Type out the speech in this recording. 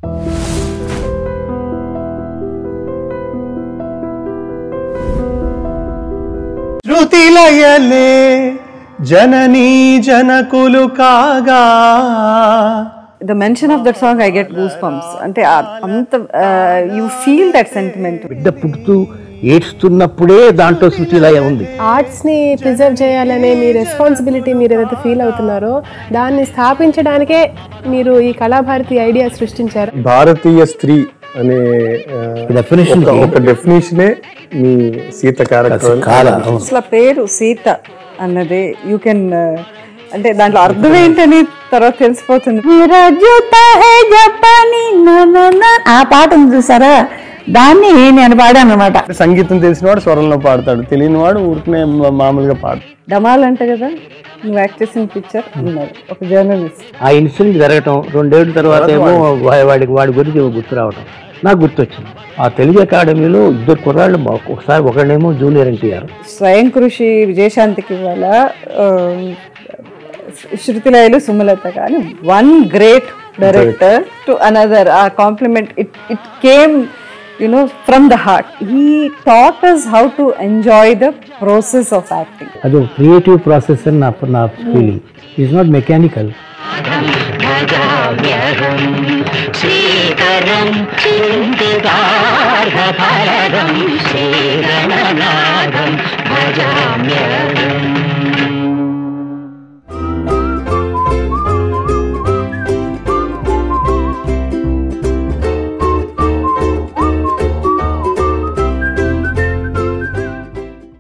శృతిలయలే జననీ జనకులు కాగా the mention of that song I get goose bumps అంటే ఆ- అంత యూ ఫీల్ దట్ సెంటిమెంట్ బిడ్డ పుడుతూ ఏడ్స్తున్నప్పుడే దాంట్లో శృతిలయ ఉంది ఆర్ట్స్ ని ప్రిజర్వ్ చేయాలనే మీ రెస్పాన్సిబిలిటీ మీరు ఏదైతే ఫీల్ అవుతున్నారో దాన్ని స్థాపించడానికే మీరు ఈ కళాభారతి ఐడియా సృష్టించారు భారతీయ స్త్రీ అనే ఆ, Definition ఒక- కి- ఒక డెఫినేషనే మీ సీత క్యారెక్టర్ కాల అవును. అసలు ఆ పేరు సీత అన్నది యూ కెన్ అంటే దాంట్లో అర్థం ఏంటని తర్వాత తెలిసిపోతుంది "మేరా జూతా హై జపానీ నా నా నా." ఆ పాట ఉంది చూసారా దాన్ని నేను పాడాను అనమాట సంగీతం తెలిసిన వాడు స్వరంలో పాడతాడు తెలియని వాడు ఊరికనే మా- మామూలుగా పాడతాడు డమాల్ అంట కదా నువ్వు యాక్ట్ చేసిన పిక్చర్ ఉన్నారు ఒక జర్నలిస్ట్ ఆ ఇన్సిడెంట్ జరగటం రెండేళ్ల తర్వాత ఏమో వా- వాడికి వాడి గురించి ఏమో గుర్తు రావటం నాకు గుర్తొచ్చింది ఆ తెలుగు అకాడమీలో ఇద్దరు కుర్రాళ్ళు మా- ఒకసారి ఒకడేమో జూనియర్ ఎన్టీఆర్ స్వయం కృషి విజయశాంతికి ఇవాళ ఆ, శృతిలయలు సుమలత కానీ one great director to another ah compliment it it came you know from the heart he taught us how to enjoy the process of acting అది ఒక క్రియేటివ్ ప్రాసెస్ అని నా నా ఫీలింగ్ ఈజ్ నాట్ మెకానికల్ శ్రీకరం చింతితార్హఫలదం శ్రీగణనాథం భజామ్యహం